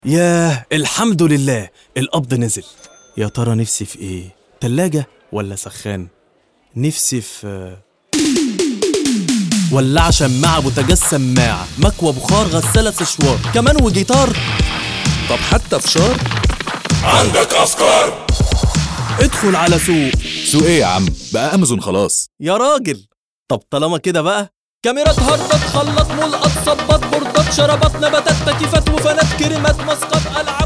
ياه الحمد لله القبض نزل يا ترى نفسي في ايه تلاجة ولا سخان نفسي في ولاعة شماعة بوتاجاز سماعة مكوى بخار غسالة سشوار كمان وجيتار طب حتى فشار عندك أفكار ادخل على سوق سوق ايه يا عم بقى امازون خلاص يا راجل طب طالما كده بقى كاميرات هاردات خلاط ملقط صبات بوردات شرابات نباتات تكييفات وفانات كريمات مسقط العاب